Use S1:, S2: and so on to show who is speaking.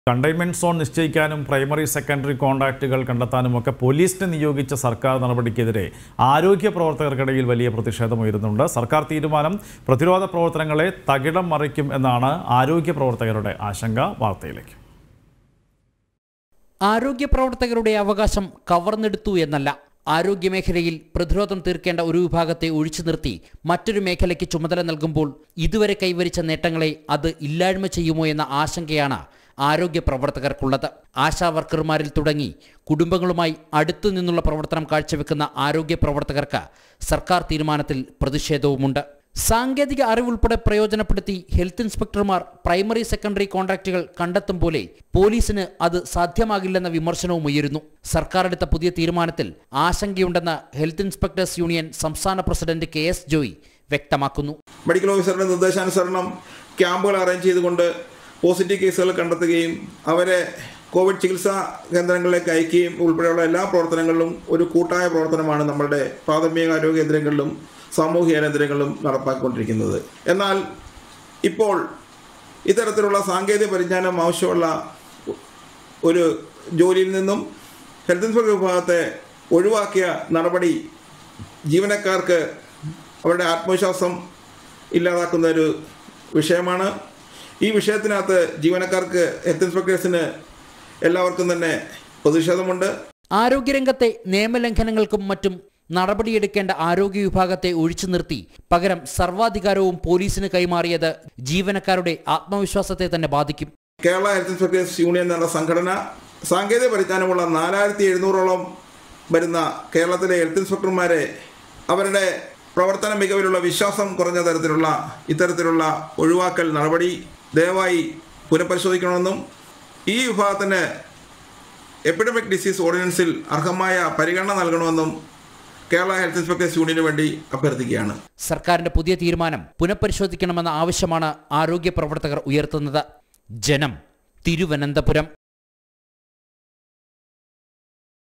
S1: containment zone നിശ്ചയിക്കാനും primary secondary കോൺട്രാക്റ്റുകൾ കണ്ടെത്താനും ഒക്കെ പോലീസിനെ നിയോഗിച്ച സർക്കാർ നടപടിക്കെതിരെ ആരോഗ്യ പ്രവർത്തകർക്കിടയിൽ വലിയ പ്രതിഷേധമുയരുന്നുണ്ട് സർക്കാർ തീരുമാനം പ്രതിരോധ പ്രവർത്തനങ്ങളെ തകിടം മറിക്കും എന്നാണ് ആരോഗ്യ പ്രവർത്തകരുടെ ആശങ്ക വാർത്തയിലേക്ക്
S2: ആരോഗ്യ പ്രവർത്തകരുടെ അവകാശം കവർന്നെടുത്തു എന്നല്ല ആരോഗ്യമേഖലയിൽ പ്രതിരോധം തീർക്കേണ്ട ഒരു വിഭാഗത്തെ ഒഴിച്ചു നിർത്തി മറ്റൊരു മേഖലയ്ക്ക് ചുമതല നൽകുമ്പോൾ ഇതുവരെ കൈവരിച്ച നേട്ടങ്ങളെ അത് ഇല്ലായ്മ ചെയ്യുമോ എന്ന ആശങ്കയാണ് ആരോഗ്യ പ്രവർത്തകർക്കുള്ളത് ആശാ വർക്കർമാരിൽ തുടങ്ങി കുടുംബങ്ങളുമായി അടുത്തു നിന്നുള്ള പ്രവർത്തനം കാഴ്ചവെക്കുന്ന ആരോഗ്യ പ്രവർത്തകർക്ക് സർക്കാർ തീരുമാനത്തിൽ പ്രതിഷേധവുമുണ്ട് സാങ്കേതിക അറിവുൾപ്പെടെ പ്രയോജനപ്പെടുത്തി ഹെൽത്ത് ഇൻസ്പെക്ടർമാർ പ്രൈമറി സെക്കൻഡറി കോൺട്രാക്റ്റുകൾ കണ്ടെത്തും പോലെ പോലീസിന് അത് സാധ്യമാകില്ലെന്ന വിമർശനവും ഉയരുന്നു സർക്കാർ എടുത്ത പുതിയ തീരുമാനത്തിൽ ആശങ്കയുണ്ടെന്ന് ഹെൽത്ത് ഇൻസ്പെക്ടേഴ്സ് യൂണിയൻ സംസ്ഥാന പ്രസിഡന്റ് കെ എസ് ജോയ് വ്യക്തമാക്കുന്നു
S3: മെഡിക്കൽ ഓഫീസറുടെ നിർദ്ദേശാനുസരണം ക്യാമ്പുകൾ അറേഞ്ച് ചെയ്തുകൊണ്ട് പോസിറ്റീവ് കേസുകൾ കണ്ടെത്തുകയും അവരെ കോവിഡ് ചികിത്സാ കേന്ദ്രങ്ങളിലേക്ക് അയക്കുകയും ഉൾപ്പെടെയുള്ള എല്ലാ പ്രവർത്തനങ്ങളിലും ഒരു കൂട്ടായ പ്രവർത്തനമാണ് നമ്മളുടെ പ്രാഥമിക ആരോഗ്യ കേന്ദ്രങ്ങളിലും സാമൂഹിക കേന്ദ്രങ്ങളിലും നടപ്പാക്കിക്കൊണ്ടിരിക്കുന്നത് എന്നാൽ ഇപ്പോൾ ഇത്തരത്തിലുള്ള സാങ്കേതിക പരിജ്ഞാനം ആവശ്യമുള്ള ഒരു ജോലിയിൽ നിന്നും ഹെൽത്ത് ഇൻസ്പെക്ടർ വിഭാഗത്തെ ഒഴിവാക്കിയ നടപടി ജീവനക്കാർക്ക് അവരുടെ ആത്മവിശ്വാസം ഇല്ലാതാക്കുന്ന ഒരു വിഷയമാണ് ഈ വിഷയത്തിനകത്ത് ജീവനക്കാർക്ക് ഹെൽത്ത് ഇൻസ്പെക്ടേഴ്സിന് എല്ലാവർക്കും തന്നെ പ്രതിഷേധമുണ്ട്
S2: ആരോഗ്യരംഗത്തെ നിയമലംഘനങ്ങൾക്കും മറ്റും നടപടിയെടുക്കേണ്ട ആരോഗ്യ വിഭാഗത്തെ ഒഴിച്ചു നിർത്തി പകരം സർവാധികാരവും പോലീസിന് കൈമാറിയത് ജീവനക്കാരുടെ ആത്മവിശ്വാസത്തെ തന്നെ ബാധിക്കും
S3: കേരള ഹെൽത്ത് ഇൻസ്പെക്ടേഴ്സ് യൂണിയൻ എന്ന സംഘടന സാങ്കേതിക പരിജ്ഞാനമുള്ള നാലായിരത്തി എഴുന്നൂറോളം വരുന്ന കേരളത്തിലെ ഹെൽത്ത് ഇൻസ്പെക്ടർമാരെ അവരുടെ പ്രവർത്തന മികവിലുള്ള വിശ്വാസം കുറഞ്ഞ തരത്തിലുള്ള ഇത്തരത്തിലുള്ള ഒഴിവാക്കൽ നടപടി ദയവായി പുനഃപരിശോധിക്കണമെന്നും ഈ വിഭാഗത്തിന് എപ്പിഡമിക് ഡിസീസ് ഓർഡിനൻസിൽ അർഹമായ പരിഗണന നൽകണമെന്നും കേരള ഹെൽത്ത് ഇൻസ്പെക്ടേഴ്സ് യൂണിയന് വേണ്ടി അഭ്യർത്ഥിക്കുകയാണ്
S2: സർക്കാരിന്റെ പുതിയ തീരുമാനം പുനഃപരിശോധിക്കണമെന്ന ആവശ്യമാണ് ആരോഗ്യ പ്രവർത്തകർ ഉയർത്തുന്നത് ജനം തിരുവനന്തപുരം